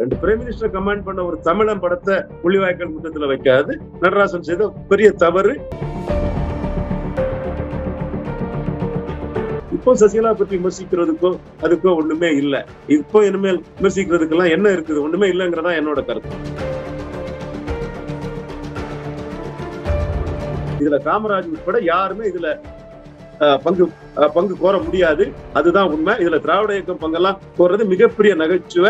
ரெண்டு prime minister command பண்ண ஒரு தமிழன் படத்தை புள்ளிவாய்க்கால் குற்றத்துல வைக்காது நடராசன் செய்த பெரிய தவறு இப்போ சசிகலா பற்றி விமர்சிக்கிறதுக்கோ அதுக்கோ ஒண்ணுமே இல்ல இப்போ இனிமேல் விமர்சிக்கிறதுக்கெல்லாம் என்ன இருக்குது ஒண்ணுமே இல்லைங்கிறதா என்னோட கருத்து இதுல காமராஜ் உட்பட யாருமே இதுல அஹ், பங்கு அஹ், பங்கு கோர முடியாது அதுதான் உண்மை இதுல திராவிட இயக்கம் பங்கெல்லாம் கோர்றது மிகப்பெரிய நகைச்சுவை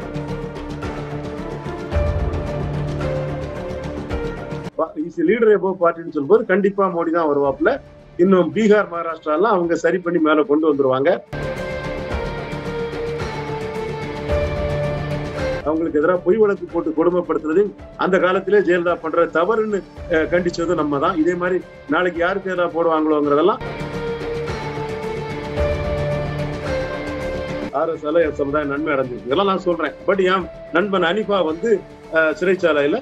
லீடர் எபோ பார்ட்டின்னு சொல்லும்போது கண்டிப்பா மோடி தான் வருவாப்ல இன்னும் பீகார் மகாராஷ்டிரா எல்லாம் அவங்க சரி பண்ணி மேல கொண்டு வந்துருவாங்க அவங்களுக்கு எதிராக பொய் வழக்கு போட்டு கொடுமைப்படுத்துறது அந்த காலத்திலே ஜெயலலிதா பண்ற தவறுன்னு அஹ், கண்டிச்சதும் நம்ம தான் இதே மாதிரி நாளைக்கு யாருக்கு எதிராக போடுவாங்களோங்கிறதெல்லாம் ஆர்எஸ்ஆல என் சமுதாயம் நன்மை அடைஞ்சிருக்கு இதெல்லாம் நான் சொல்றேன் பட் என் நண்பன் அனிஃபா வந்து அஹ், சிறைச்சாலையில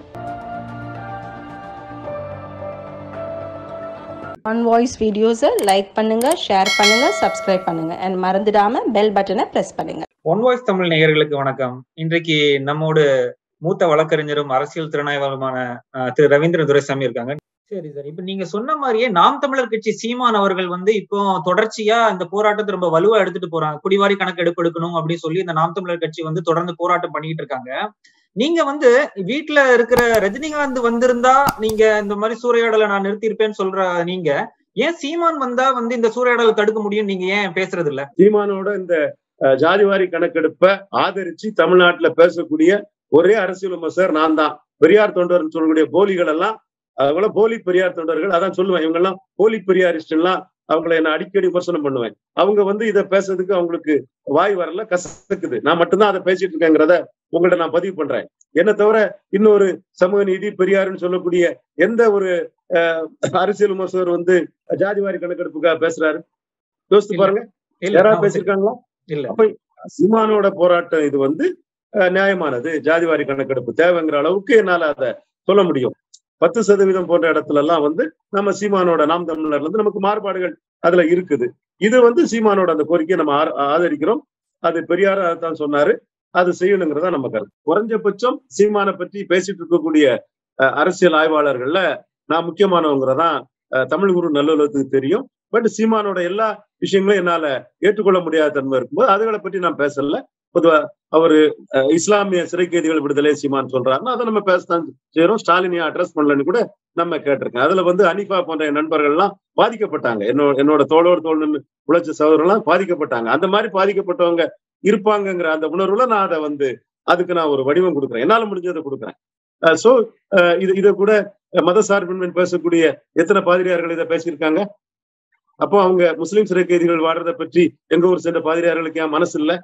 ஒன் வாய்ஸ் வீடியோஸை லைக் பண்ணுங்க ஷேர் பண்ணுங்க சப்ஸ்கிரைப் பண்ணுங்க அண்ட் மறந்துடாம பெல் பட்டனை பிரஸ் பண்ணுங்க ஒன் வாய்ஸ் தமிழ் நேயர்களுக்கு வணக்கம் இன்றைக்கு நம்மோடு மூத்த வழக்கறிஞரும் அரசியல் திறனாய்வாளருமான அஹ், திரு ரவீந்திர துரைசாமி இருக்காங்க சரி சார் இப்ப நீங்க சொன்ன மாதிரியே நாம் தமிழர் கட்சி சீமான் அவர்கள் வந்து இப்போ தொடர்ச்சியா இந்த போராட்டத்தை ரொம்ப வலுவா எடுத்துட்டு போறாங்க குடிவாரி கணக்கு எடுப்பு எடுக்கணும் அப்படின்னு சொல்லி இந்த நாம் தமிழர் கட்சி வந்து தொடர்ந்து போராட்டம் பண்ணிட்டு இருக்காங்க நீங்க வந்து வீட்டுல இருக்கிற ரஜினிகாந்த் வந்திருந்தா நீங்க இந்த மாதிரி சூறையாடலை நான் நிறுத்தியிருப்பேன்னு சொல்ற நீங்க ஏன் சீமான் வந்தா வந்து இந்த சூறையாடலை தடுக்க முடியும் நீங்க ஏன் பேசுறது இல்ல சீமானோட இந்த அஹ், ஜாதிவாரி கணக்கெடுப்பை ஆதரிச்சு தமிழ்நாட்டுல பேசக்கூடிய ஒரே அரசியல் விமர்சகர் நான் தான் பெரியார் தொண்டர்னு சொல்லக்கூடிய போலிகள் எல்லாம் அவங்கள போலி பெரியார் தொண்டர்கள் அதான் சொல்லுவேன் இவங்க எல்லாம் போலி பெரியாரிஸ்ட் எல்லாம் அவங்கள என்ன அடிக்கடி விமர்சனம் பண்ணுவேன் அவங்க வந்து இதை பேசுறதுக்கு அவங்களுக்கு வாய் வரல கசக்குது நான் மட்டும்தான் அதை பேசிட்டு இருக்கேங்கிறத உங்கள்ட்ட நான் பதிவு பண்றேன் என்ன தவிர இன்னொரு சமூக நீதி பெரியாருன்னு சொல்லக்கூடிய எந்த ஒரு அஹ், அரசியல் விமர்சகர் வந்து ஜாதிவாரி கணக்கெடுப்புக்காக பேசுறாரு யோசித்து இல்ல. பாருங்க இல்ல யாராவது நான் பேசியிருக்காங்களா இல்ல அப்ப சீமானோட போராட்டம் இது வந்து அஹ், நியாயமானது ஜாதிவாரி கணக்கெடுப்பு தேவைங்கிற அளவுக்கு என்னால அதை சொல்ல முடியும் பத்து சதவீதம் போன்ற இடத்துல எல்லாம் வந்து நம்ம சீமானோட நாம் தமிழர்ல இருந்து நமக்கு மாறுபாடுகள் அதுல இருக்குது இது வந்து சீமானோட அந்த கோரிக்கையை நம்ம ஆர- ஆதரிக்கிறோம் அது பெரியார் தான் சொன்னாரு அது செய்யணுங்கிறதா நம்ம கருத்து குறைஞ்சபட்சம் சீமானை பற்றி பேசிட்டு இருக்கக்கூடிய அஹ், அரசியல் ஆய்வாளர்கள்ல நான் முக்கியமானவங்கிறதான் அஹ், தமிழ் குரு நல்லுலகத்துக்கு தெரியும் பட் சீமானோட எல்லா விஷயங்களும் என்னால ஏற்றுக்கொள்ள முடியாத தன்மை இருக்கும்போது அதுகளை பற்றி நான் பேசல பொதுவா அவரு அஹ், இஸ்லாமிய சிறை கைதிகள் விடுதலை சீமான் சொல்றாருன்னா அதை நம்ம பேசத்தான் செய்யறோம் ஸ்டாலின் ஏன் அட்ரஸ் பண்ணலன்னு கூட நம்ம கேட்டிருக்கேன் அதுல வந்து அனிஃபா போன்ற என் நண்பர்கள் எல்லாம் பாதிக்கப்பட்டாங்க என்னோட என்னோட தோளோடு தோல் நின்னு உழைச்ச சகோதரர்லாம் பாதிக்கப்பட்டாங்க அந்த மாதிரி பாதிக்கப்பட்டவங்க இருப்பாங்கங்கிற அந்த உணர்வுல நான் அதை வந்து அதுக்கு நான் ஒரு வடிவம் கொடுக்குறேன் என்னால முடிஞ்சதை கொடுக்குறேன் சோ இது இதை கூட மத சார்பின்மை பேசக்கூடிய எத்தனை பாதிரியார்கள் இதை பேசியிருக்காங்க அப்போ அவங்க முஸ்லிம் சிறை கைதிகள் வாடுறதை பற்றி எங்க ஊர் சேர்ந்த பாதிரியார்களுக்கு ஏன் மனசு இல்ல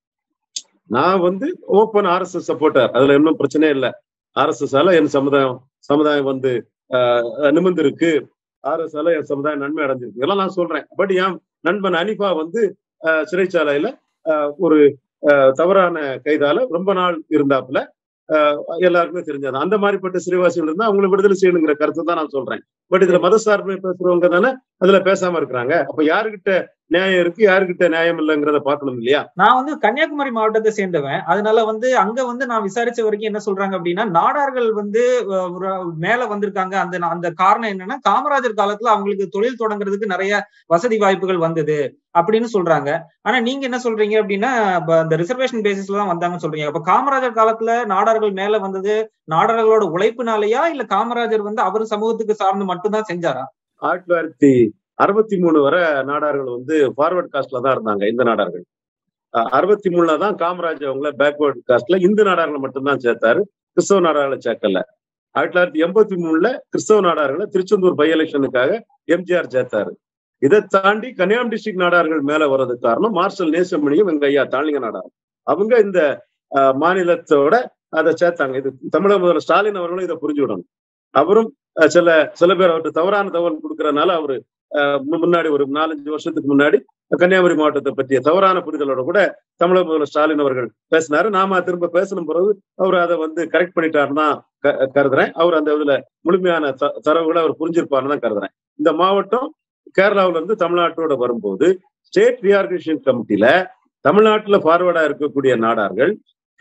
நான் வந்து ஓப்பன் ஆர்எஸ்எஸ் சப்போர்ட்டர் அதுல இன்னும் பிரச்சனை இல்லை ஆர்எஸ்எஸ் ஆல என் சமுதாயம் சமுதாயம் வந்து ஆஹ், நிமிர்ந்து இருக்கு ஆர்எஸ் ஆல என் சமுதாயம் நன்மை அடைஞ்சிருக்கு இதெல்லாம் நான் சொல்றேன் பட் என் நண்பன் அனிஃபா வந்து ஆஹ், சிறைச்சாலையில ஆஹ், ஒரு ஆஹ், தவறான கைதால ரொம்ப நாள் இருந்தாப்புல ஆஹ், எல்லாருக்குமே தெரிஞ்சது அந்த மாதிரிப்பட்ட சிறைவாசிகள் இருந்தா அவங்களை விடுதலை செய்யணுங்கிற கருத்து தான் நான் சொல்றேன் பட் இதுல மத சார்பை பேசுறவங்க தானே அதுல பேசாம இருக்கிறாங்க அப்ப யாருகிட்ட நியாயம் இருக்கு யாருகிட்ட நியாயம் இல்லைங்கிறத பார்க்கணும் இல்லையா நான் வந்து கன்னியாகுமரி மாவட்டத்தை சேர்ந்தவன் அதனால வந்து அங்க வந்து நான் விசாரிச்ச வரைக்கும் என்ன சொல்றாங்க அப்படின்னா நாடார்கள் வந்து அஹ், ஒரு மேல வந்திருக்காங்க அந்த அந்த காரணம் என்னன்னா காமராஜர் காலத்துல அவங்களுக்கு தொழில் தொடங்குறதுக்கு நிறைய வசதி வாய்ப்புகள் வந்தது அப்படின்னு சொல்றாங்க ஆனா நீங்க என்ன சொல்றீங்க அப்படின்னா இப்ப அந்த ரிசர்வேஷன் பேசிஸ்ல தான் வந்தாங்கன்னு சொல்றீங்க அப்ப காமராஜர் காலத்துல நாடார்கள் மேல வந்தது நாடார்களோட உழைப்புனாலயா இல்ல காமராஜர் வந்து அவர் சமூகத்துக்கு சார்ந்து மட்டும்தான் செஞ்சாரா ஆயிரத்தி தொள்ளாயிரத்தி அறுபத்தி மூணு வரை நாடார்கள் வந்து ஃபார்வர்ட் காஸ்ட்ல தான் இருந்தாங்க இந்த நாடார்கள் அஹ் அறுபத்தி மூணுல தான் காமராஜ் அவங்கள பேக்வர்ட் காஸ்ட்ல இந்து நாடார்களை மட்டும்தான் சேர்த்தாரு கிறிஸ்தவ நாடார்களை சேர்க்கல ஆயிரத்தி தொள்ளாயிரத்தி எண்பத்தி மூணுல கிறிஸ்தவ நாடார்களை திருச்செந்தூர் பை எலெக்ஷனுக்காக எம்ஜிஆர் சேர்த்தாரு இதை தாண்டி கன்னியாகுமரி டிஸ்ட்ரிக்ட் நாடார்கள் மேல வர்றதுக்கு காரணம் மார்ஷல் நேசமணியும் எங்க ஐயா தாளிங்க நாடார் அவங்க இந்த அஹ், மாநிலத்தோட அதை சேர்த்தாங்க இது தமிழக முதல்வர் ஸ்டாலின் அவர்களும் இதை புரிஞ்சுவிடணும் அவரும் அஹ், சில சில பேர் அவர்கிட்ட தவறான தகவல் கொடுக்கறதுனால அவரு அஹ், மு- முன்னாடி ஒரு நாலஞ்சு வருஷத்துக்கு முன்னாடி கன்னியாகுமரி மாவட்டத்தை பற்றிய தவறான புரிதலோட கூட தமிழக முதல்வர் ஸ்டாலின் அவர்கள் பேசினாரு நாம திரும்ப பேசணும் பிறகு அவர் அதை வந்து கரெக்ட் பண்ணிட்டாருன்னு தான் க- கருதுறேன் அவர் அந்த இதுல முழுமையான த- தரவுகளை அவர் புரிஞ்சிருப்பாருன்னு தான் கருதுறேன் இந்த மாவட்டம் கேரளாவுல இருந்து தமிழ்நாட்டோட வரும்போது ஸ்டேட் ரீஆர்கனைசேஷன் கமிட்டில தமிழ்நாட்டுல ஃபார்வர்டா இருக்கக்கூடிய நாடார்கள்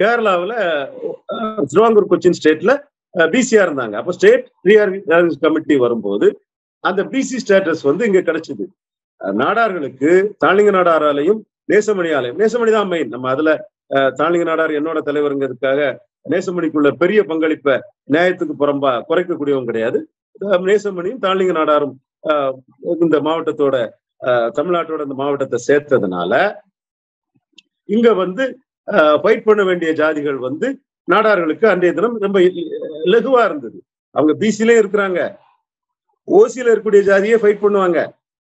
கேரளாவில் திருவாங்கூர் கொச்சின் ஸ்டேட்ல பிசியா இருந்தாங்க அப்போ ஸ்டேட் ரீஆர்கனைஸ் கமிட்டி வரும்போது அந்த பிசி ஸ்டேட்டஸ் வந்து இங்க கிடைச்சது நாடார்களுக்கு தாளிங்க நாடாராலையும் நேசமணி ஆலயம் நேசமணி தான் மெயின் நம்ம அதுல தாளிங்க நாடார் என்னோட தலைவருங்கிறதுக்காக நேசமணிக்குள்ள பெரிய பங்களிப்பை நியாயத்துக்கு புறம்பா குறைக்கக்கூடியவங்க கிடையாது நேசமணியும் தாளிங்க நாடாரும் இந்த மாவட்டத்தோட தமிழ்நாட்டோட இந்த மாவட்டத்தை சேர்த்ததுனால இங்க வந்து ஃபைட் பண்ண வேண்டிய ஜாதிகள் வந்து நாடார்களுக்கு அன்றைய தினம் ரொம்ப லகுவா இருந்தது அவங்க பிசிலயும் இருக்கிறாங்க ஓசியில இருக்கக்கூடிய ஜாதியே ஃபைட் பண்ணுவாங்க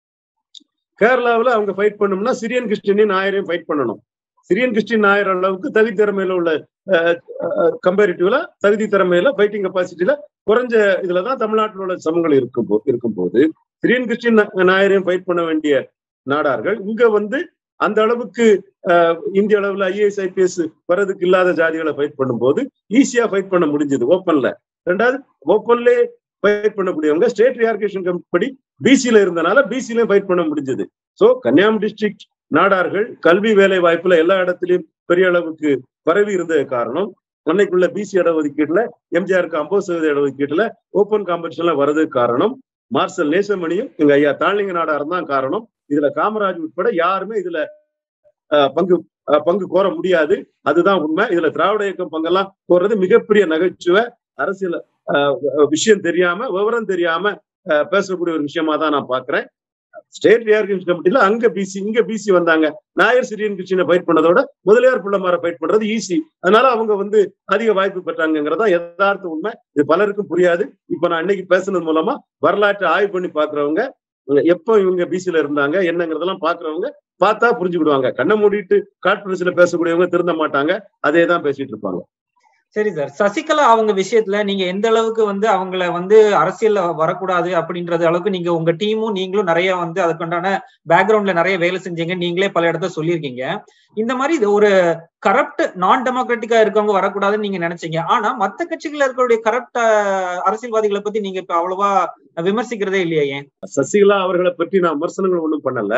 கேரளாவில் அவங்க ஃபைட் பண்ணோம்னா சிரியன் கிறிஸ்டினையும் நாயரையும் ஃபைட் பண்ணணும் சிரியன் கிறிஸ்டின் நாயர் அளவுக்கு தகுதி திறமையில உள்ள கம்பேரிட்டிவ்ல தகுதி திறமையில ஃபைட்டிங் கெப்பாசிட்டியில குறைஞ்ச இதுலதான் தமிழ்நாட்டில் உள்ள சமங்கள் இருக்கும் போ இருக்கும் போது சிரியன் கிறிஸ்டின் நாயரையும் ஃபைட் பண்ண வேண்டிய நாடார்கள் இங்க வந்து அந்த அளவுக்கு இந்திய அளவுல ஐஏஎஸ் ஐபிஎஸ் வர்றதுக்கு இல்லாத ஜாதிகளை ஃபைட் பண்ணும்போது ஈஸியா ஃபைட் பண்ண முடிஞ்சது ஓப்பன்ல ரெண்டாவது ஓப்பன்லே ஃபைட் பண்ணக்கூடியவங்க ஸ்டேட் ரியார்கேஷன் கம்பெனி பிசில இருந்தனால பிசிலையும் ஃபைட் பண்ண முடிஞ்சது சோ கன்னியாகுமரி டிஸ்ட்ரிக்ட் நாடார்கள் கல்வி வேலை வாய்ப்புல எல்லா இடத்துலயும் பெரிய அளவுக்கு பரவி இருந்தது காரணம் அன்னைக்குள்ள பிசி இடஒதுக்கீட்டுல எம்ஜிஆருக்கு ஐம்பது சதவீத இடஒதுக்கீட்டுல ஓப்பன் காம்படிஷன்ல வர்றதுக்கு காரணம் மார்சல் நேசமணியும் எங்க ஐயா தாழ்லிங்க நாடார் தான் காரணம் இதுல காமராஜ் உட்பட யாருமே இதுல பங்கு பங்கு கோர முடியாது அதுதான் உண்மை இதுல திராவிட இயக்கம் பங்கெல்லாம் கோர்றது மிகப்பெரிய நகைச்சுவை அரசியல் விஷயம் தெரியாம விவரம் தெரியாம பேசக்கூடிய ஒரு விஷயமா தான் நான் பாக்குறேன் ஸ்டேட் ரியார்கனைஸ் கமிட்டில அங்க பிசி இங்க பிசி வந்தாங்க நாயர் சிரியன் கிருஷ்ணனை ஃபைட் பண்ணதோட முதலியார் பிள்ளைமார ஃபைட் பண்றது ஈஸி அதனால அவங்க வந்து அதிக வாய்ப்பு பெற்றாங்கிறதா யதார்த்த உண்மை இது பலருக்கும் புரியாது இப்ப நான் இன்னைக்கு பேசுனது மூலமா வரலாற்றை ஆய்வு பண்ணி பாக்குறவங்க எப்போ இவங்க பிசில இருந்தாங்க என்னங்கிறதெல்லாம் பாக்குறவங்க பார்த்தா புரிஞ்சுக்கிடுவாங்க கண்ணை மூடிட்டு காட்பிரஸ்ல பேசக்கூடியவங்க திருந்த மாட்டாங்க அதே தான் பேசிட்டு இருப்பாங்க சரி சார் சசிகலா அவங்க விஷயத்துல நீங்க எந்த அளவுக்கு வந்து அவங்கள வந்து அரசியல்ல வரக்கூடாது அப்படின்றது அளவுக்கு நீங்க உங்க டீமும் நீங்களும் நிறைய வந்து அதுக்குண்டான பேக்ரவுண்ட்ல நிறைய வேலை செஞ்சீங்க நீங்களே பல இடத்த சொல்லியிருக்கீங்க இந்த மாதிரி ஒரு கரப்ட் நான் டெமோக்ராட்டிக்கா இருக்கவங்க வரக்கூடாதுன்னு நீங்க நினைச்சீங்க ஆனா மத்த கட்சிகள்ல இருக்கக்கூடிய கரப்ட் அரசியல்வாதிகளை பத்தி நீங்க இப்ப அவ்வளவா விமர்சிக்கிறதே இல்லையா ஏன் சசிகலா அவர்களை பற்றி நான் விமர்சனங்கள் ஒண்ணும் பண்ணல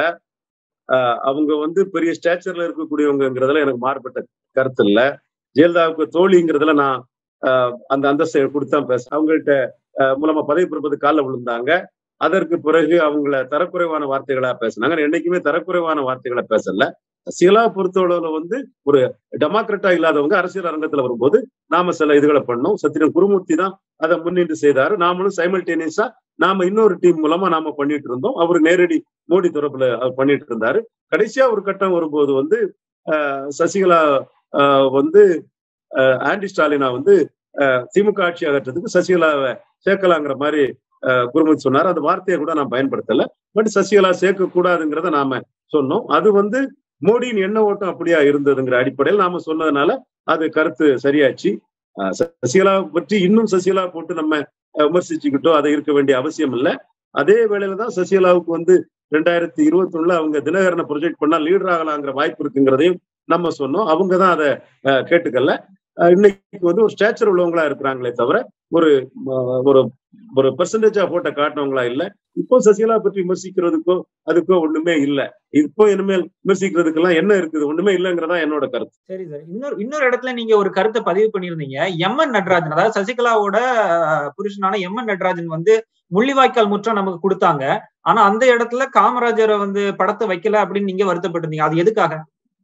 அவங்க வந்து பெரிய ஸ்டேச்சர்ல இருக்கக்கூடியவங்கிறதுல எனக்கு மாறுபட்ட கருத்து இல்ல ஜெயலலிதாவுக்கு தோழிங்கிறதுல நான் அந்த அந்தஸ்தை கொடுத்தான் பேச அவங்கள்ட்ட மூலமா பதவி பெறுவது காலில் விழுந்தாங்க அதற்கு பிறகு அவங்கள தரக்குறைவான வார்த்தைகளா பேசினாங்க என்னைக்குமே தரக்குறைவான வார்த்தைகளை பேசல சசிகலா பொறுத்தளவுல வந்து ஒரு டெமோக்ரட்டா இல்லாதவங்க அரசியல் அரங்கத்துல வரும்போது நாம சில இதுகளை பண்ணோம் சத்திரம் குருமூர்த்தி தான் அதை முன்னின்று செய்தாரு நாமளும் சைமல்டேனியஸா நாம இன்னொரு டீம் மூலமா நாம பண்ணிட்டு இருந்தோம் அவர் நேரடி மோடி தரப்புல அவர் பண்ணிட்டு இருந்தாரு கடைசியா ஒரு கட்டம் வரும்போது வந்து சசிகலா வந்து ஆண்டி ஸ்டாலினா வந்து திமுக ஆட்சி அகற்றதுக்கு சசிகலாவை சேர்க்கலாங்கிற மாதிரி குருமூர்த்தி சொன்னார் அந்த வார்த்தையை கூட நான் பயன்படுத்தல பட் சசிகலா சேர்க்க கூடாதுங்கிறத நாம சொன்னோம் அது வந்து மோடியின் எண்ண ஓட்டம் அப்படியா இருந்ததுங்கிற அடிப்படையில் நாம சொன்னதுனால அது கருத்து சரியாச்சு சசிகலா பற்றி இன்னும் சசிகலா போட்டு நம்ம விமர்சிச்சுக்கிட்டோ அதை இருக்க வேண்டிய அவசியம் இல்லை அதே வேளையில தான் சசிகலாவுக்கு வந்து ரெண்டாயிரத்தி இருபத்தி ஒண்ணுல அவங்க தினகரனை ப்ரொஜெக்ட் பண்ணா லீடர் ஆகலாங்கிற வாய்ப்பு இருக்குங்கிறதையும் நம்ம சொன்னோம் அவங்க தான் அதை கேட்டுக்கல இன்னைக்கு வந்து ஒரு ஸ்டேச்சர் உள்ளவங்களா இருக்கிறாங்களே தவிர ஒரு ஒரு ஒரு பெர்சன்டேஜா போட்ட காட்டினவங்களா இல்ல இப்போ சசிகலா பற்றி விமர்சிக்கிறதுக்கோ அதுக்கோ ஒண்ணுமே இல்ல இப்போ இனிமேல் விமர்சிக்கிறதுக்கெல்லாம் என்ன இருக்குது ஒண்ணுமே இல்லைங்கிறதா என்னோட கருத்து சரி சார் இன்னொரு இன்னொரு இடத்துல நீங்க ஒரு கருத்தை பதிவு பண்ணியிருந்தீங்க எம் என் நடராஜன் அதாவது சசிகலாவோட புருஷனான எம் என் நடராஜன் வந்து முள்ளிவாய்க்கால் முற்றம் நமக்கு கொடுத்தாங்க ஆனா அந்த இடத்துல காமராஜரை வந்து படத்தை வைக்கல அப்படின்னு நீங்க வருத்தப்பட்டிருந்தீங்க அது எதுக்காக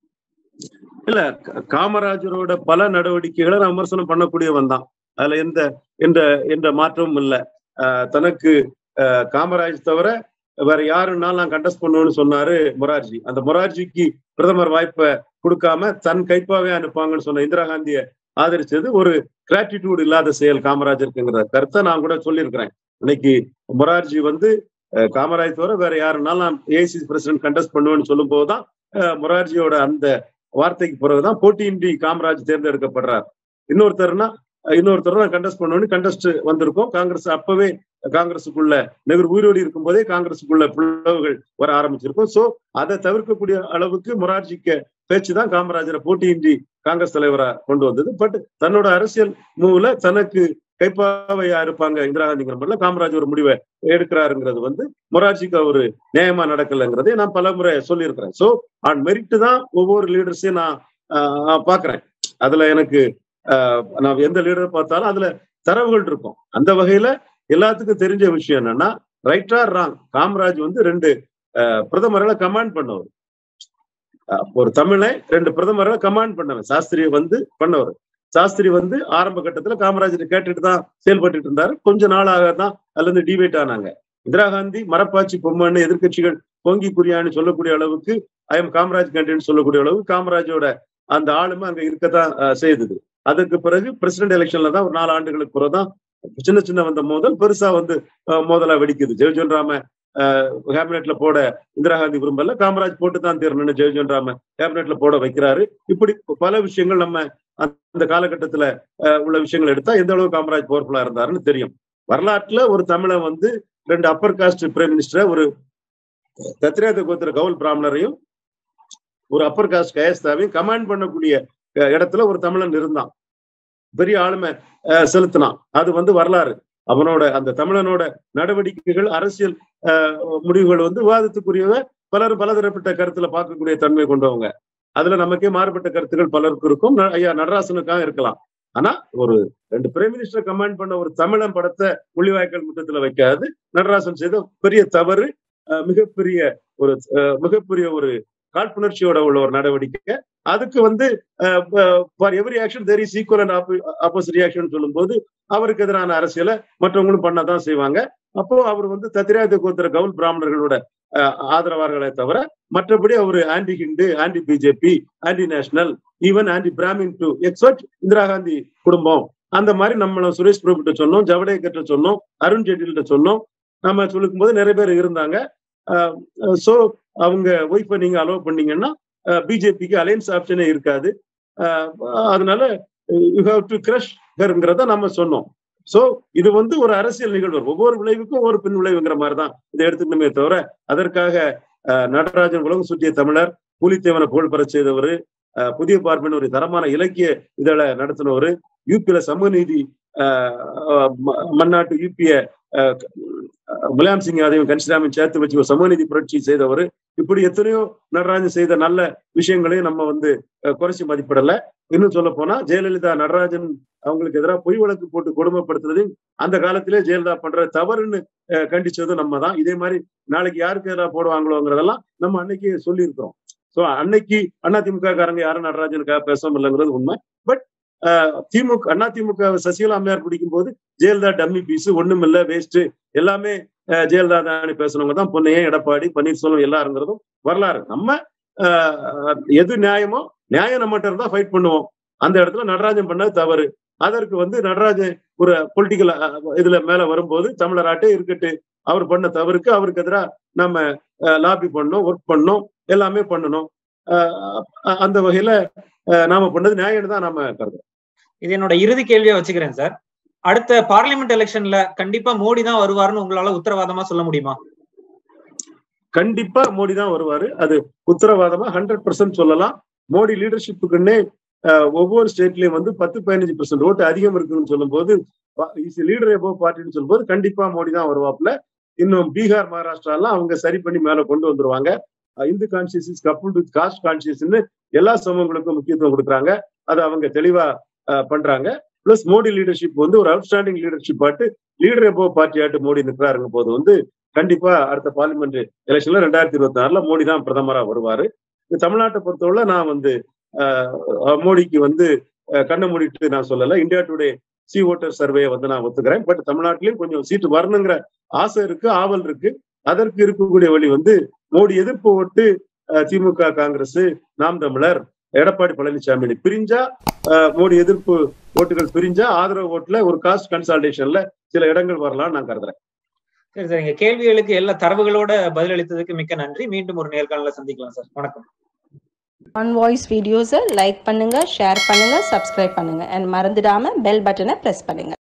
இல்ல காமராஜரோட பல நடவடிக்கைகளை நான் விமர்சனம் பண்ணக்கூடியவன் தான் அதுல எந்த எந்த எந்த மாற்றமும் இல்லை தனக்கு காமராஜ் தவிர வேற யாருன்னாலும் நான் கண்டஸ்ட் பண்ணுவேன்னு சொன்னாரு மொரார்ஜி அந்த மொரார்ஜிக்கு பிரதமர் வாய்ப்பை கொடுக்காம தன் கைப்பாவே அனுப்பாங்கன்னு சொன்ன இந்திரா காந்தியை ஆதரிச்சது ஒரு கிராட்டிடியூட் இல்லாத செயல் காமராஜருக்குங்கிற கருத்தை நான் கூட சொல்லியிருக்கிறேன் இன்னைக்கு மொரார்ஜி வந்து காமராஜ் தவிர வேற யாருன்னாலும் நான் ஏசி பிரசிடென்ட் கண்டஸ்ட் பண்ணுவேன்னு சொல்லும் போதுதான் மொரார்ஜியோட அந்த வார்த்தைக்கு பிறகுதான் போட்டியின்றி காமராஜ் தேர்ந்தெடுக்கப்படுறார் இன்னொருத்தர்னா இன்னொருத்தர் தான் கண்டஸ்ட் பண்ணணும்னு கண்டஸ்ட் வந்திருக்கோம் காங்கிரஸ் அப்பவே காங்கிரஸுக்குள்ள நெகர் உயிரோடி இருக்கும் போதே காங்கிரஸுக்குள்ள பிளவுகள் வர ஆரம்பிச்சிருக்கும் சோ அதை தவிர்க்கக்கூடிய அளவுக்கு மொரார்ஜிக்க பேச்சு தான் காமராஜரை போட்டியின்றி காங்கிரஸ் தலைவரா கொண்டு வந்தது பட் தன்னோட அரசியல் மூவ்ல தனக்கு கைப்பாவையா இருப்பாங்க இந்திரா காந்திங்கிற மாதிரில காமராஜ் ஒரு முடிவை எடுக்கிறாருங்கிறது வந்து மொரார்ஜிக்கு ஒரு நியாயமா நடக்கலைங்கிறதை நான் பல முறை சொல்லியிருக்கிறேன் சோ ஆன் மெரிட் தான் ஒவ்வொரு லீடர்ஸையும் நான் பாக்குறேன் அதுல எனக்கு ஆஹ், நான் எந்த லீடர் பார்த்தாலும் அதுல தரவுகள் இருக்கும் அந்த வகையில எல்லாத்துக்கும் தெரிஞ்ச விஷயம் என்னன்னா ரைட் ஆர் ராங் காமராஜ் வந்து ரெண்டு ஆஹ், பிரதமர்களை கமாண்ட் பண்ணவர் ஆஹ், ஒரு தமிழை ரெண்டு பிரதமர்களை கமாண்ட் பண்ணவர் சாஸ்திரி வந்து பண்ணவர் சாஸ்திரி வந்து ஆரம்ப கட்டத்துல காமராஜர் கேட்டுட்டு தான் செயல்பட்டு இருந்தாரு கொஞ்ச நாளாக தான் அதுல இருந்து டிபேட் ஆனாங்க இந்திரா காந்தி மரப்பாச்சி பொம்மன்னு எதிர்க்கட்சிகள் பொங்கி புரியான்னு சொல்லக்கூடிய அளவுக்கு ஐஎம் காமராஜ் கேண்டேன்னு சொல்லக்கூடிய அளவுக்கு காமராஜோட அந்த ஆளுமை அங்க இருக்கத்தான் ஆஹ், செய்தது அதற்கு பிறகு பிரசிடென்ட் எலெக்ஷன்ல தான் ஒரு நாலு ஆண்டுகளுக்கு பிறகு தான் சின்ன சின்ன வந்த மோதல் பெருசா வந்து ஆஹ், மோதலா வெடிக்குது ஜெயஜன் ராம கேபினெட்ல போட இந்திரா காந்தி விரும்பல காமராஜ் போட்டு தான் தீரணும்னு ஜெயஜன் ராம கேபினெட்ல போட வைக்கிறாரு இப்படி பல விஷயங்கள் நம்ம அந்த காலகட்டத்துல ஆஹ், உள்ள விஷயங்கள் எடுத்தா எந்த அளவு காமராஜ் பவர்ஃபுல்லா இருந்தாருன்னு தெரியும் வரலாற்றுல ஒரு தமிழன் வந்து ரெண்டு அப்பர் காஸ்ட் பிரைம் மினிஸ்டரை ஒரு தத்ரேத கோத்திர கவுல் பிராமணரையும் ஒரு அப்பர் காஸ்ட் கயஸ்தாவையும் கமாண்ட் பண்ணக்கூடிய அஹ், இடத்துல ஒரு தமிழன் இருந்தான் பெரிய ஆளுமை அஹ், செலுத்தினான் அது வந்து வரலாறு அவனோட அந்த தமிழனோட நடவடிக்கைகள் அரசியல் அஹ், முடிவுகள் வந்து விவாதத்துக்குரியவ பலரும் பலதரப்பட்ட கருத்துல பார்க்கக்கூடிய தன்மை கொண்டவங்க அதுல நமக்கே மாறுபட்ட கருத்துக்கள் பலருக்கு இருக்கும் ந- ஐயா நடராசனுக்காக இருக்கலாம் ஆனா ஒரு ரெண்டு பிரைம் மினிஸ்டர் கமாண்ட் பண்ண ஒரு தமிழன் படத்தை முள்ளிவாய்க்கால் முற்றத்துல வைக்காது நடராசன் செய்த பெரிய தவறு அஹ், மிகப்பெரிய ஒரு அஹ், மிகப்பெரிய ஒரு காழ்ப்புணர்ச்சியோட உள்ள ஒரு நடவடிக்கை அதுக்கு வந்து for every action there is equal and opposite reaction சொல்லும்போது அவருக்கு எதிரான அரசியலை மற்றவங்களும் பண்ணதான் செய்வாங்க அப்போ அவர் வந்து தத்திராயத்த கோத்திர கவுல் பிராமணர்களோட அஹ், ஆதரவாளர்களே தவிர மற்றபடி அவர் anti Hindu anti BJP anti national even anti Brahmin to except Indira Gandhi குடும்பம் அந்த மாதிரி நம்மள சுரேஷ் பிரபு கிட்ட சொன்னோம் ஜவடேகர்கிட்ட சொன்னோம் அருண் ஜேட்லிகிட்ட சொன்னோம் நம்ம சொல்லிக்கும் போது நிறைய பேர் இருந்தாங்க சோ அவங்க ஒய்ஃபை நீங்க அலோவ் பண்ணீங்கன்னா பிஜேபிக்கு அலையன்ஸ் ஆப்ஷனே இருக்காது அஹ், அதனால யூ ஹாவ் டு கிரஷ் ஹர்ங்கிறத நம்ம சொன்னோம் சோ இது வந்து ஒரு அரசியல் நிகழ்வு ஒவ்வொரு விளைவுக்கும் ஒரு பின் விளைவுங்கிற மாதிரி தான் இதை எடுத்துக்கணுமே தவிர அதற்காக அஹ், நடராஜன் உலகம் சுற்றிய தமிழர் புலித்தேவனை புகழ் பெறச் செய்தவர் அஹ், புதிய பார்ப்பன் ஒரு தரமான இலக்கிய இதழை நடத்தினவர் யூபியில சமூக நீதி அஹ், அஹ், ம- மன்னாட்டு யூபிய முலாயம் சிங் யாதவையும் கன்சிராமையும் சேர்த்து வச்சு ஒரு சமூக நீதி புரட்சி செய்தவர் இப்படி எத்தனையோ நடராஜன் செய்த நல்ல விஷயங்களையும் நம்ம வந்து அஹ், குறைச்சி மதிப்பிடல இன்னும் சொல்ல போனா ஜெயலலிதா நடராஜன் அவங்களுக்கு எதிராக பொய் வழக்கு போட்டு கொடுமைப்படுத்துறதையும் அந்த காலத்திலே ஜெயலலிதா பண்ற தவறுன்னு அஹ், கண்டிச்சதும் நம்ம தான் இதே மாதிரி நாளைக்கு யாருக்கு எதிராக போடுவாங்களோங்கிறதெல்லாம் நம்ம அன்னைக்கு சொல்லியிருக்கிறோம் சோ அன்னைக்கு அதிமுக காரங்க யாரும் நடராஜனுக்காக பேசாம இல்லைங்கிறது உண்மை பட் திமுக அண்ணா திமுக சசிகலா அம்மையார் பிடிக்கும் போது ஜெயலலிதா டம்மி பீஸ் ஒண்ணும் இல்ல வேஸ்ட் எல்லாமே அஹ், ஜெயலலிதா தான் பேசுனவங்க தான் பொன்னையன் எடப்பாடி பன்னீர்செல்வம் எல்லாருங்கிறதும் வரலாறு நம்ம அஹ், எது நியாயமோ நியாயம் நம்மகிட்ட இருந்தா ஃபைட் பண்ணுவோம் அந்த இடத்துல நடராஜன் பண்ணது தவறு அதற்கு வந்து நடராஜன் ஒரு பொலிட்டிக்கல் இதுல மேல வரும்போது தமிழராட்டே இருக்கட்டு அவர் பண்ண தவறுக்கு அவருக்கு எதிராக நம்ம லாபி பண்ணோம் ஒர்க் பண்ணோம் எல்லாமே பண்ணணும் அஹ், அ- அந்த வகையில அஹ், நாம பண்ணது நியாயம் தான் நாம கருதுறோம் இது என்னோட இறுதி கேள்வியா வச்சுக்கிறேன் சார் அடுத்த பார்லிமெண்ட் எலெக்ஷன்ல கண்டிப்பா மோடி தான் வருவாருன்னு உங்களால உத்தரவாதமா சொல்ல முடியுமா கண்டிப்பா மோடி தான் வருவாரு அது உத்தரவாதமா ஹண்ட்ரட் பர்சன்ட் சொல்லலாம் மோடி லீடர்ஷிப்புக்குன்னே அஹ், ஒவ்வொரு ஸ்டேட்லயும் வந்து பத்து பதினஞ்சு பர்சன்ட் ஓட்டு அதிகம் இருக்குன்னு சொல்லும்போது லீடர் எபோ பார்ட்டின்னு சொல்லும்போது கண்டிப்பா மோடி தான் வருவாப்புல இன்னும் பீகார் மகாராஷ்டிராலாம் அவங்க சரி பண்ணி மேல கொண்டு வந்துருவாங்க அஹ், Hindu conscious couple with caste கான்சியஸ்னு எல்லா சமூகங்களுக்கும் முக்கியத்துவம் கொடுக்குறாங்க அதை அவங்க தெளிவா அஹ், பண்றாங்க பிளஸ் மோடி லீடர்ஷிப் வந்து ஒரு அவுட்ஸ்டாண்டிங் லீடர்ஷிப் ஆட்டு லீடர் எபோ பார்ட்டி ஆட்டு மோடி நிற்கிறாருங்க போது வந்து கண்டிப்பா அடுத்த பார்லிமெண்ட் எலெக்ஷன்ல ரெண்டாயிரத்தி இருபத்தி ஆறுல மோடி தான் பிரதமரா வருவாரு இந்த தமிழ்நாட்டை பொறுத்தவரை நான் வந்து அஹ், மோடிக்கு வந்து அஹ், கண்ணை மூடிட்டு நான் சொல்லல India Today C Voter survey வந்து நான் ஒத்துக்கிறேன் பட் தமிழ்நாட்டிலயும் கொஞ்சம் சீட்டு வரணுங்கிற ஆசை இருக்கு ஆவல் இருக்கு அதற்கு இருக்கக்கூடிய வழி வந்து மோடி எதிர்ப்பு ஓட்டு அஹ், திமுக காங்கிரஸ் நாம் தமிழர் எடப்பாடி பழனிசாமி பிரிஞ்சா அஹ், மோடி எதிர்ப்பு ஓட்டுகள் பிரிஞ்சா ஆதரவு ஓட்டுல ஒரு காஸ்ட் கன்சால்டேஷன்ல சில இடங்கள் வரலாம்னு நான் கருதுறேன் சரி சார் எங்க கேள்விகளுக்கு எல்லா தரவுகளோட பதிலளித்ததுக்கு மிக்க நன்றி மீண்டும் ஒரு நேர்காணல சந்திக்கலாம் சார் வணக்கம் ஆன் வாய்ஸ் வீடியோஸை லைக் பண்ணுங்க ஷேர் பண்ணுங்க சப்ஸ்கிரைப் பண்ணுங்க அண்ட் மறந்துடாம பெல் பட்டனை ப்ரெஸ் பண்ணுங்க